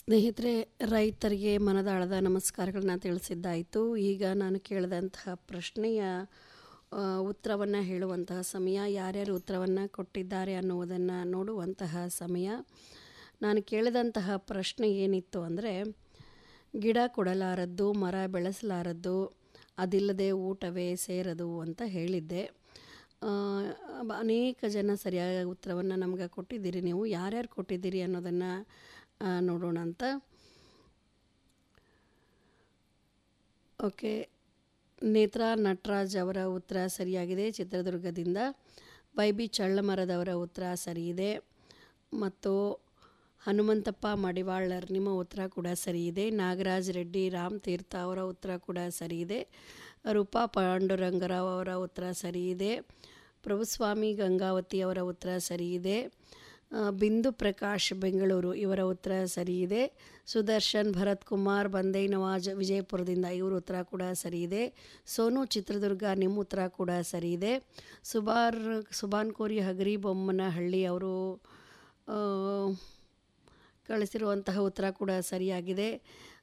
ಸ್ನೇಹಿತರೆ ರೈತರಿಗೆ ಮನದಾಳದ ನಮಸ್ಕಾರಗಳನ್ನ ತಿಳಿಸಿದ್ದಾಯಿತು ಈಗ ನಾನು ಕೇಳಿದಂತಹ ಪ್ರಶ್ನೆಯ ಉತ್ತರವನ್ನು ಹೇಳುವಂತಹ ಸಮಯ ಯಾರ್ಯಾರು ಉತ್ತರವನ್ನು ಕೊಟ್ಟಿದ್ದಾರೆ ಅನ್ನುವುದನ್ನು ನೋಡುವಂತಹ ಸಮಯ ನಾನು ಕೇಳಿದಂತಹ ಪ್ರಶ್ನೆ ಏನಿತ್ತು ಅಂದರೆ ಗಿಡ ಕೊಡಲಾರದ್ದು ಮರ ಬೆಳೆಸಲಾರದ್ದು ಅದಿಲ್ಲದೆ ಊಟವೇ ಸೇರದು ಅಂತ ಹೇಳಿದ್ದೆ ಆ, ಬ- ಅನೇಕ ಜನ ಸರಿಯಾದ ಉತ್ತರವನ್ನು ನಮ್ಗೆ ಕೊಟ್ಟಿದ್ದೀರಿ ನೀವು ಯಾರ್ಯಾರು ಕೊಟ್ಟಿದ್ದೀರಿ ಅನ್ನೋದನ್ನು ಆ, ನೋಡೋಣ ಅಂತ ಓಕೆ ನೇತ್ರಾ ನಟರಾಜ್ ಅವರ ಉತ್ತರ ಸರಿಯಾಗಿದೆ ಚಿತ್ರದುರ್ಗದಿಂದ ವೈ ಬಿ ಚಳ್ಳಮರದವರ ಉತ್ತರ ಸರಿ ಇದೆ ಮತ್ತು ಹನುಮಂತಪ್ಪ ಮಡಿವಾಳರ್ ನಿಮ್ಮ ಉತ್ತರ ಕೂಡ ಸರಿ ಇದೆ ನಾಗರಾಜ್ ರೆಡ್ಡಿ ರಾಮ್ ತೀರ್ಥ ಅವರ ಉತ್ತರ ಕೂಡ ಸರಿ ಇದೆ ರೂಪಾ ಪಾಂಡುರಂಗರಾವ್ ಅವರ ಉತ್ತರ ಸರಿ ಇದೆ ಪ್ರಭುಸ್ವಾಮಿ ಗಂಗಾವತಿ ಅವರ ಉತ್ತರ ಸರಿ ಇದೆ ಆ, ಬಿಂದು ಪ್ರಕಾಶ್ ಬೆಂಗಳೂರು ಇವರ ಉತ್ತರ ಸರಿ ಇದೆ ಸುದರ್ಶನ್ ಭರತ್ ಕುಮಾರ್ ಬಂದೈ ನವಾಜ್ ವಿಜಯಪುರದಿಂದ ಇವ್ರ ಉತ್ತರ ಕೂಡ ಸರಿ ಇದೆ ಸೋನು ಚಿತ್ರದುರ್ಗ ನಿಮ್ಮ ಉತ್ತರ ಕೂಡ ಸರಿ ಇದೆ ಸುಬಾರ್ ಸುಬಾನ್ ಕೋರಿ ಹಗರಿ ಬೊಮ್ಮನಹಳ್ಳಿ ಅವರು ಆ, ಕಳಿಸಿರುವಂತಹ ಉತ್ತರ ಕೂಡ ಸರಿಯಾಗಿದೆ